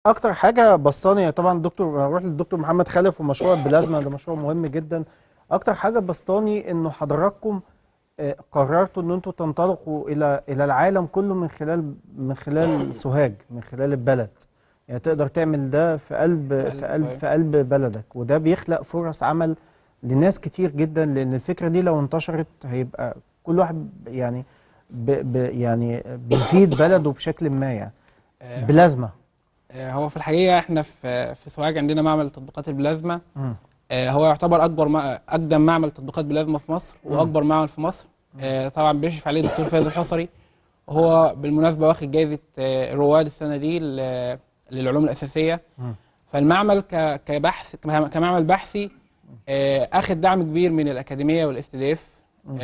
اكتر حاجه بسطاني طبعا الدكتور هروح للدكتور محمد خالف ومشروع البلازما ده مشروع مهم جدا اكتر حاجه بسطاني انه حضراتكم آه، قررتوا ان انتوا تنطلقوا الى الى العالم كله من خلال من خلال سوهاج من خلال البلد يعني تقدر تعمل ده في قلب قلب في قلب سوهاج. في قلب بلدك وده بيخلق فرص عمل لناس كتير جدا لان الفكره دي لو انتشرت هيبقى كل واحد يعني ب ب يعني بيفيد بلده بشكل ما يعني آه، بلازما آه، هو في الحقيقه احنا في في سوهاج عندنا معمل تطبيقات البلازما مم. آه، هو يعتبر اكبر ما اقدم معمل تطبيقات بلازما في مصر واكبر معمل في مصر آه، طبعا بيشرف عليه الدكتور فايز الحصري وهو بالمناسبه واخد جائزه آه، رواد السنه دي ل- للعلوم الاساسيه مم. فالمعمل ك- كبحث كم- كمعمل بحثي آه، اخد دعم كبير من الاكاديميه والاس دي اف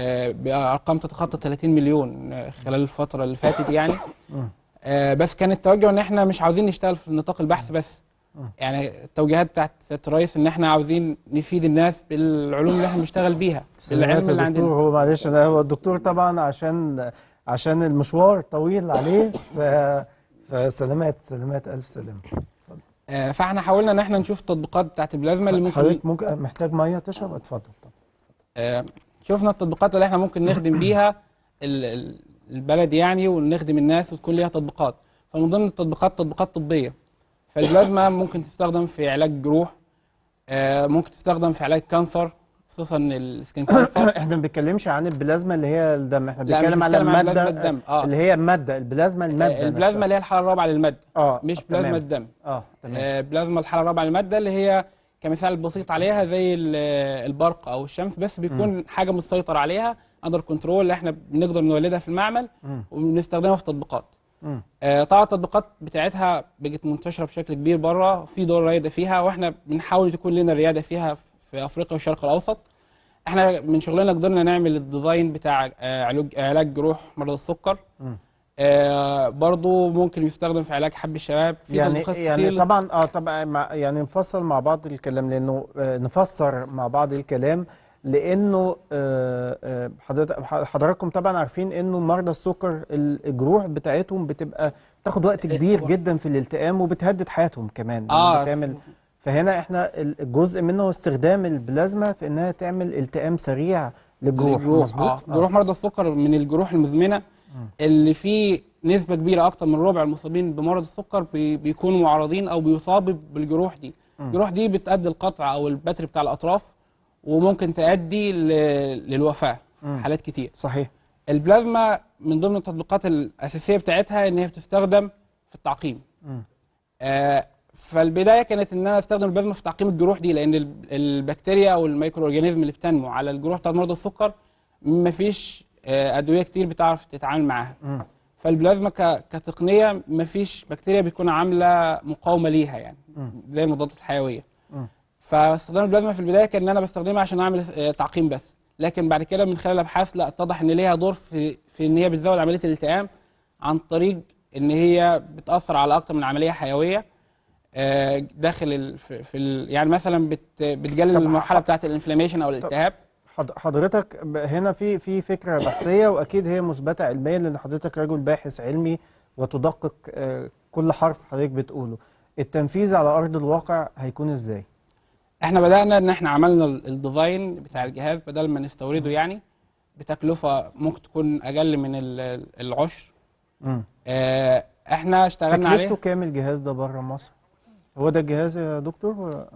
بارقام تتخطى 30 مليون آه، خلال الفتره اللي فاتت يعني مم. آه، بس كان التوجه ان احنا مش عاوزين نشتغل في نطاق البحث بس مم. يعني التوجيهات بتاعت سياده الرئيس ان احنا عاوزين نفيد الناس بالعلوم اللي احنا بنشتغل بيها سلامات بالعلم اللي يا دكتور عندنا هو معلش انا هو الدكتور طبعا عشان عشان المشوار طويل عليه ف فسلامات سلامات الف سلامه آه، فاحنا حاولنا ان احنا نشوف التطبيقات بتاعت البلازما اللي ممكن حضرتك ممكن محتاج ميه تشرب اتفضل طب آه، شفنا التطبيقات اللي احنا ممكن نخدم بيها ال- ال- البلد يعني ونخدم الناس وتكون ليها تطبيقات فمن ضمن التطبيقات تطبيقات طبيه فالبلازما ممكن تستخدم في علاج جروح آه، ممكن تستخدم في علاج كانسر خصوصا السكين كانسر احنا ما بنتكلمش عن البلازما اللي هي الدم احنا لا، مش بنتكلم على بنتكلم عن الماده بلازما الدم، آه. اللي هي الماده البلازما الماده آه، البلازما اللي هي الحاله الرابعه للماده اه مش آه، بلازما تمام. الدم اه تمام آه، بلازما الحاله الرابعه للماده اللي هي كمثال بسيط عليها زي ال- البرق او الشمس بس بيكون حاجه مسيطر عليها اندر كنترول اللي احنا بنقدر نولدها في المعمل مم. وبنستخدمها في تطبيقات مم. آه، طبعا التطبيقات بتاعتها بقت منتشره بشكل كبير بره في دول رائده فيها واحنا بنحاول تكون لنا رياده فيها في افريقيا والشرق الاوسط احنا من شغلنا قدرنا نعمل الديزاين بتاع آه، علاج علاج جروح مرض السكر مم. آه، برضو ممكن يستخدم في علاج حب الشباب في يعني تطبيقات يعني كتير طبعا اه طبعا مع يعني نفصل مع بعض الكلام لانه آه نفسر مع بعض الكلام لانه آه آه حضرتك حضراتكم طبعا عارفين انه مرضى السكر الجروح بتاعتهم بتبقى بتاخد وقت كبير و- جدا في الالتئام وبتهدد حياتهم كمان لما اه بتعمل فهنا احنا الجزء منه هو استخدام البلازما في انها تعمل التئام سريع للجروح الجروح مظبوط اه جروح مرضى السكر من الجروح المزمنه اللي فيه نسبه كبيره اكتر من ربع المصابين بمرض السكر بي بيكونوا معرضين او بيصابوا بالجروح دي الجروح دي بتؤدي القطع او البتر بتاع الاطراف وممكن تؤدي ل- للوفاه مم. حالات كتير صحيح البلازما من ضمن التطبيقات الاساسيه بتاعتها ان هي بتستخدم في التعقيم مم. آه فالبدايه كانت ان انا استخدم البلازما في تعقيم الجروح دي لان ال- البكتيريا او الميكرو اورجانيزم اللي بتنمو على الجروح بتاعت مرضى السكر مفيش آه ادويه كتير بتعرف تتعامل معاها مم. فالبلازما ك- كتقنيه مفيش بكتيريا بتكون عامله مقاومه ليها يعني مم. زي المضادات الحيويه مم. فاستخدام البلازما في البدايه كان ان انا بستخدمها عشان اعمل آه، تعقيم بس لكن بعد كده من خلال الابحاث لا اتضح ان ليها دور في في ان هي بتزود عمليه الالتئام عن طريق ان هي بتاثر على اكتر من عمليه حيويه آه، داخل ال في في ال يعني مثلا بت بتقلل طب المرحله ح- بتاعه الانفلاميشن او الالتهاب حض- حضرتك ب- هنا في في فكره بحثيه واكيد هي مثبته علميا لان حضرتك رجل باحث علمي وتدقق آه، كل حرف حضرتك بتقوله التنفيذ على ارض الواقع هيكون ازاي احنا بدانا ان احنا عملنا ال- الديزاين بتاع الجهاز بدل ما نستورده يعني بتكلفه ممكن تكون اقل من ال- العشر مم. آه، احنا اشتغلنا عليه تكلفته كام الجهاز ده بره مصر هو ده الجهاز يا دكتور ولا-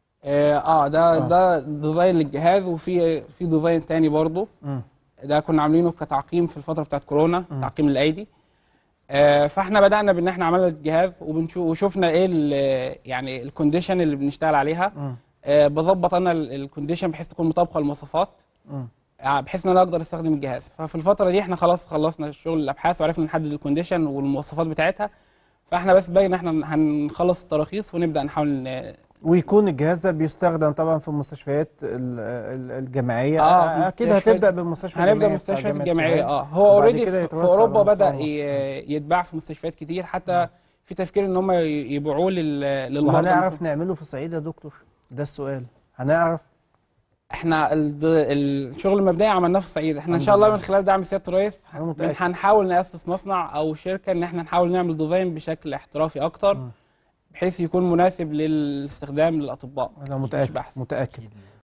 اه آه، ده آه. ده ديزاين للجهاز وفي في ديزاين تاني برضه مم. ده كنا عاملينه كتعقيم في الفتره بتاعت كورونا مم. تعقيم الايدي آه فاحنا بدانا بان احنا عملنا الجهاز وبنشوف وشفنا ايه ال- يعني الكونديشن اللي بنشتغل عليها مم. آه بظبط انا الكونديشن بحيث تكون مطابقه للمواصفات مم. آه، بحيث ان انا اقدر استخدم الجهاز ففي الفتره دي احنا خلاص خلصنا شغل الابحاث وعرفنا نحدد الكونديشن والمواصفات بتاعتها فاحنا بس باقي ان احنا هنخلص التراخيص ونبدا نحاول ن- ويكون الجهاز ده بيستخدم طبعا في المستشفيات ال- ال- الجامعيه آه، اكيد مستشفيات- هتبدا بالمستشفى هنبدا الجامعي بتاع مستشفيات جامعة الجامعيه سوهاج. اه هو وبعد اوريدي كده في في يتوسع اوروبا على بدا مستوى مصر. ي- يتباع في مستشفيات كتير حتى في تفكير ان هم يبيعوه لل- للمرضى وهنعرف نعمله في الصعيد يا دكتور ده السؤال هنعرف احنا الد- الشغل المبدئي عملناه في الصعيد احنا ان الحمد شاء الله لله. من خلال دعم سياده الرئيس أنا متأكد. بن- هنحاول ناسس مصنع او شركه ان احنا نحاول نعمل ديزاين بشكل احترافي اكتر مم. بحيث يكون مناسب للاستخدام للاطباء انا مش متاكد بحث. متاكد